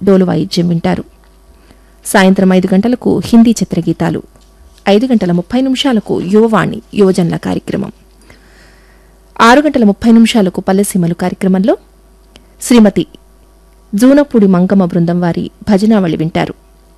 డోలు వాయిద్యం వింటారు సాయంత్రం ఐదు గంటలకు హిందీ చిత్రగీతాలు ఐదు గంటల ముప్పై నిమిషాలకు యువవాణి యువజనుల కార్యక్రమం ఆరు గంటల ముప్పై నిమిషాలకు పల్లెసీమలు కార్యక్రమంలో శ్రీమతి జూనపూడి మంగమ్మ బృందం వారి భజనావళి వింటారు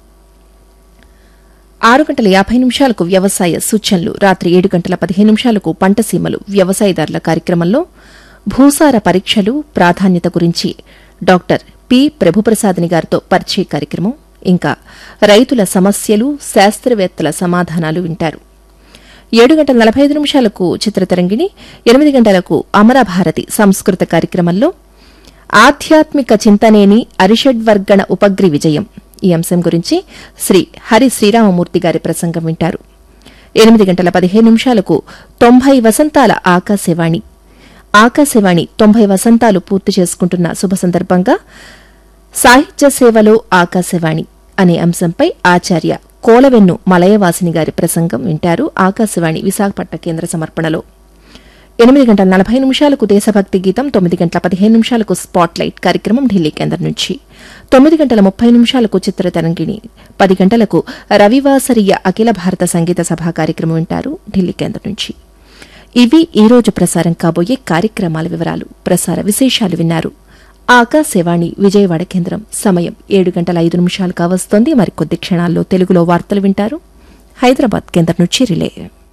ఆరు గంటల యాభై నిమిషాలకు వ్యవసాయ సూచనలు రాత్రి ఏడు గంటల పదిహేను నిమిషాలకు పంటసీమలు వ్యవసాయదారుల కార్యక్రమంలో భూసార పరీక్షలు ప్రాధాన్యత గురించి డాక్టర్ పి ప్రభుప్రసాదిని గారితో పరిచయ కార్యక్రమం ఇంకా రైతుల సమస్యలు శాస్త్రవేత్తల సమాధానాలు వింటారు ఏడు గంటల నలభై ఐదు నిమిషాలకు చిత్రతరంగిణి ఎనిమిది గంటలకు అమరభారతి సంస్కృత కార్యక్రమంలో ఆధ్యాత్మిక చింతనేని అరిషడ్వర్గణ ఉపగ్రి విజయం ఈ అంశం గురించి శ్రీ హరి శ్రీరామమూర్తి గారి ప్రసంగం వింటారు ఎనిమిది గంటల పదిహేను నిమిషాలకు తొంభై వసంతాల ఆకాశవాణి ఆకాశవాణి తొంభై వసంతాలు పూర్తి చేసుకుంటున్న శుభ సందర్భంగా సాహిత్య సేవలో ఆకాశవాణి అనే అంశంపై ఆచార్య కోలవెన్ను మలయవాసిని గారి ప్రసంగం వింటారు ఆకాశవాణి విశాఖపట్న కేంద్ర సమర్పణలో ఎనిమిది గంటల నలభై నిమిషాలకు దేశభక్తి గీతం తొమ్మిది గంటల పదిహేను నిమిషాలకు స్పాట్ లైట్ కార్యక్రమం ఢిల్లీ కేంద్రం నుంచి తొమ్మిది గంటల ముప్పై నిమిషాలకు చిత్రతరంగిణి పది గంటలకు రవివాసరియ అఖిల భారత సంగీత సభ కార్యక్రమం వింటారు ఢిల్లీ కేంద్రం నుంచి ఇవి ఈ రోజు ప్రసారం కాబోయే కార్యక్రమాల వివరాలు ప్రసార విశేషాలు విన్నారు ఆకాశవాణి విజయవాడ కేంద్రం సమయం ఏడు గంటల ఐదు నిమిషాలు కావస్తోంది మరికొద్ది క్షణాల్లో తెలుగులో వార్తలు వింటారు హైదరాబాద్ కేంద్రం నుంచి రిలే